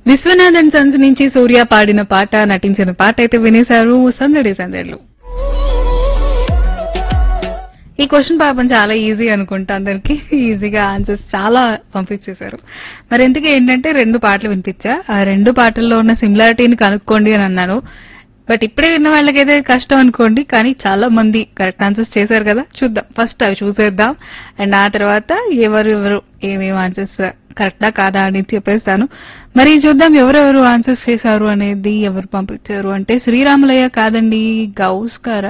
Vishwanath and Sons నుంచి సూర్య పాడిన పాట నటించిన పాట అయితే వినేశారు సందడి సందడిలో ఈ క్వశ్చన్ పాపం చాలా ఈజీ అనుకుంటా అందరికి ఈజీగా ఆన్సర్స్ చాలా పంపించేశారు మరి ఎందుకు ఏంటంటే రెండు పాటలు వినిపించా ఆ రెండు పాటల్లో ఉన్న సిమిలారిటీని కనుక్కోండి అని అన్నాను బట్ ఇప్పుడే విన్న వాళ్ళకైతే కష్టం అనుకోండి కానీ చాలా మంది కరెక్ట్ ఆన్సర్స్ చేశారు కదా చూద్దాం ఫస్ట్ అవి చూసేద్దాం అండ్ ఆ తర్వాత ఎవరు ఎవరు ఏమేమి ఆన్సర్స్ కరెక్టా కాదా అని చెప్పేస్తాను మరి చూద్దాం ఎవరెవరు ఆన్సర్స్ చేశారు అనేది ఎవరు పంపించారు అంటే శ్రీరాములయ్య కాదండి గౌస్ గారా